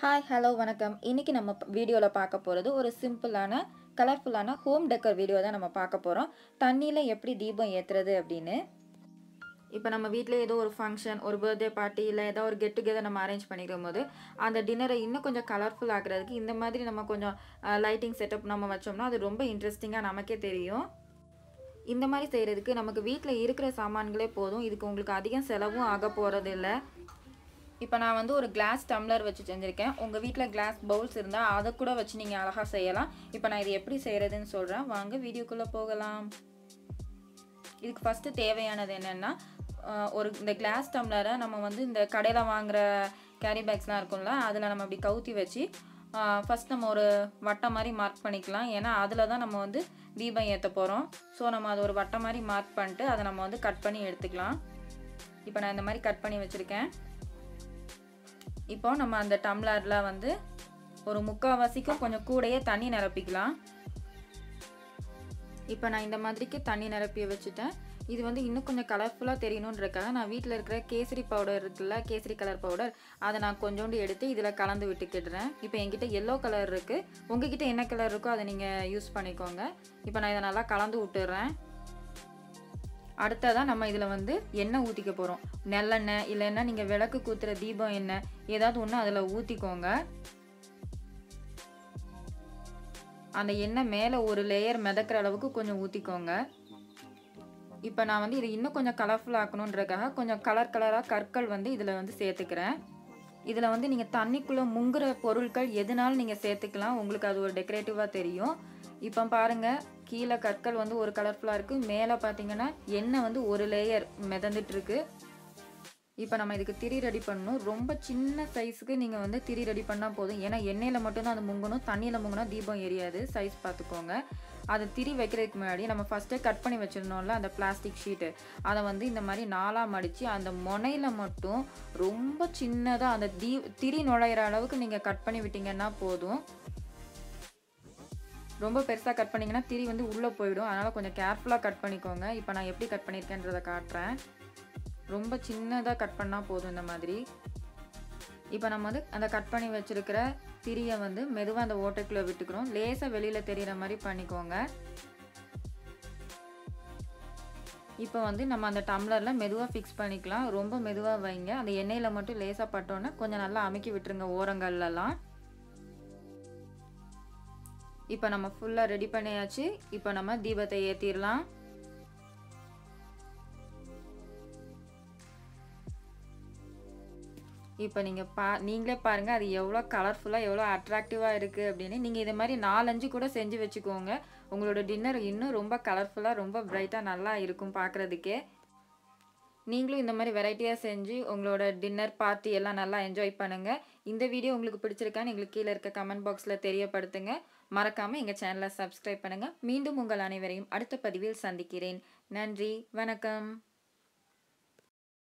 hi hello வணக்கம் இன்றைக்கி நம்ம வீடியோவில் பார்க்க போகிறது ஒரு சிம்பிளான கலர்ஃபுல்லான ஹோம் டெக்கர் வீடியோ தான் நம்ம பார்க்க போகிறோம் தண்ணியில் எப்படி தீபம் ஏற்றுறது அப்படின்னு இப்போ நம்ம வீட்டில் ஏதோ ஒரு ஃபங்க்ஷன் ஒரு பர்த்டே பார்ட்டி இல்லை ஏதோ ஒரு கெட் டுகெதர் நம்ம அரேஞ்ச் பண்ணிக்கும் போது அந்த டின்னரை இன்னும் கொஞ்சம் கலர்ஃபுல் ஆக்குறதுக்கு இந்த மாதிரி நம்ம கொஞ்சம் லைட்டிங் செட்டப் நம்ம வச்சோம்னா அது ரொம்ப இன்ட்ரெஸ்டிங்காக நமக்கே தெரியும் இந்த மாதிரி செய்கிறதுக்கு நமக்கு வீட்டில் இருக்கிற சாமான்களே போதும் இதுக்கு உங்களுக்கு அதிகம் செலவும் ஆக போகிறது இல்லை இப்போ நான் வந்து ஒரு கிளாஸ் டம்ளர் வச்சு செஞ்சுருக்கேன் உங்கள் வீட்டில் கிளாஸ் பவுல்ஸ் இருந்தால் அதை கூட வச்சு நீங்கள் அழகாக செய்யலாம் இப்போ நான் இது எப்படி செய்கிறதுன்னு சொல்கிறேன் வாங்க வீடியோக்குள்ளே போகலாம் இதுக்கு ஃபஸ்ட்டு தேவையானது என்னென்னா ஒரு இந்த கிளாஸ் டம்ளரை நம்ம வந்து இந்த கடையில் வாங்குகிற கேரி பேக்ஸ்லாம் இருக்கும்ல அதில் நம்ம அப்படி கவுத்தி வச்சு ஃபஸ்ட் நம்ம ஒரு வட்டம் மாதிரி மார்க் பண்ணிக்கலாம் ஏன்னா அதில் தான் நம்ம வந்து தீபம் ஏற்ற போகிறோம் ஸோ நம்ம அதை ஒரு வட்டம் மாதிரி மார்க் பண்ணிட்டு அதை நம்ம வந்து கட் பண்ணி எடுத்துக்கலாம் இப்போ நான் இந்த மாதிரி கட் பண்ணி வச்சுருக்கேன் இப்போ நம்ம அந்த டம்ளரில் வந்து ஒரு முக்கால்வாசிக்கும் கொஞ்சம் கூடையே தண்ணி நிரப்பிக்கலாம் இப்போ நான் இந்த மாதிரிக்கு தண்ணி நிரப்பி வச்சுட்டேன் இது வந்து இன்னும் கொஞ்சம் கலர்ஃபுல்லாக தெரியணுன்றக்காக நான் வீட்டில் இருக்கிற கேசரி பவுடர் இருக்குல்ல கேசரி கலர் பவுடர் அதை நான் கொஞ்சோண்டு எடுத்து இதில் கலந்து விட்டுக்கிடுறேன் இப்போ என்கிட்ட எல்லோ கலர் இருக்குது உங்ககிட்ட என்ன கலர் இருக்கோ அதை நீங்கள் யூஸ் பண்ணிக்கோங்க இப்போ நான் இதை நல்லா கலந்து விட்டுறேன் அடுத்ததாக நம்ம இதில் வந்து எண்ணெய் ஊற்றிக்க போகிறோம் நெல்லெண்ணெய் இல்லைன்னா நீங்கள் விளக்கு கூத்துற தீபம் எண்ணெய் ஏதாவது ஒன்று அதில் ஊற்றிக்கோங்க அந்த எண்ணெய் மேலே ஒரு லேயர் மிதக்கிற அளவுக்கு கொஞ்சம் ஊற்றிக்கோங்க இப்போ நான் வந்து இது இன்னும் கொஞ்சம் கலர்ஃபுல் ஆக்கணுன்றதுக்காக கொஞ்சம் கலர் கலராக கற்கள் வந்து இதில் வந்து சேர்த்துக்கிறேன் இதில் வந்து நீங்கள் தண்ணிக்குள்ளே முங்குற பொருட்கள் எதுனாலும் நீங்கள் சேர்த்துக்கலாம் உங்களுக்கு அது ஒரு டெக்கரேட்டிவாக தெரியும் இப்போ பாருங்கள் கீழே கற்கள் வந்து ஒரு கலர்ஃபுல்லாக இருக்குது மேலே பார்த்தீங்கன்னா எண்ணெய் வந்து ஒரு லேயர் மிதந்துட்டுருக்கு இப்போ நம்ம இதுக்கு திரி ரெடி பண்ணணும் ரொம்ப சின்ன சைஸுக்கு நீங்கள் வந்து திரி ரெடி பண்ணால் போதும் ஏன்னா எண்ணெயில் மட்டும்தான் அது முங்கணும் தண்ணியில் முங்கினா தீபம் எரியாது சைஸ் பார்த்துக்கோங்க அதை திரி வைக்கிறதுக்கு முன்னாடி நம்ம ஃபஸ்ட்டே கட் பண்ணி வச்சுருந்தோம்ல அந்த பிளாஸ்டிக் ஷீட்டு அதை வந்து இந்த மாதிரி நாலாக மடித்து அந்த முனையில் மட்டும் ரொம்ப சின்னதாக அந்த தீ திரி நுழையிற அளவுக்கு நீங்கள் கட் பண்ணி விட்டிங்கன்னா போதும் ரொம்ப பெருசாக கட் பண்ணிங்கன்னா திரி வந்து உள்ளே போயிடும் அதனால் கொஞ்சம் கேர்ஃபுல்லாக கட் பண்ணிக்கோங்க இப்போ நான் எப்படி கட் பண்ணியிருக்கேன்றதை காட்டுறேன் ரொம்ப சின்னதாக கட் பண்ணால் போதும் இந்த மாதிரி இப்போ நம்ம வந்து அந்த கட் பண்ணி வச்சுருக்கிற திரியை வந்து மெதுவாக அந்த ஓட்டைக்குள்ளே விட்டுக்கிறோம் லேசாக வெளியில் தெரிகிற மாதிரி பண்ணிக்கோங்க இப்போ வந்து நம்ம அந்த டம்ளரில் மெதுவாக ஃபிக்ஸ் பண்ணிக்கலாம் ரொம்ப மெதுவாக வைங்க அந்த எண்ணெயில் மட்டும் லேசாக பட்டோன்னே கொஞ்சம் நல்லா அமுக்கி விட்டுருங்க ஓரங்கள்லாம் இப்போ நம்ம ஃபுல்லாக ரெடி பண்ணியாச்சு இப்போ நம்ம தீபத்தை ஏற்றிடலாம் இப்போ நீங்கள் பா நீங்களே பாருங்கள் அது எவ்வளோ கலர்ஃபுல்லாக எவ்வளோ அட்ராக்டிவாக இருக்குது அப்படின்னு நீங்கள் இது மாதிரி நாலஞ்சு கூட செஞ்சு வச்சுக்கோங்க உங்களோட டின்னர் இன்னும் ரொம்ப கலர்ஃபுல்லாக ரொம்ப பிரைட்டாக நல்லா இருக்கும் பார்க்குறதுக்கே நீங்களும் இந்த மாதிரி வெரைட்டியாக செஞ்சு உங்களோட டின்னர் பார்ட்டி எல்லாம் நல்லா என்ஜாய் பண்ணுங்கள் இந்த வீடியோ உங்களுக்கு பிடிச்சிருக்கான்னு எங்களுக்கு கீழே இருக்க கமெண்ட் பாக்ஸில் தெரியப்படுத்துங்க மறக்காமல் எங்கள் சேனலை சப்ஸ்கிரைப் பண்ணுங்கள் மீண்டும் உங்கள் அனைவரையும் அடுத்த பதிவில் சந்திக்கிறேன் நன்றி வணக்கம்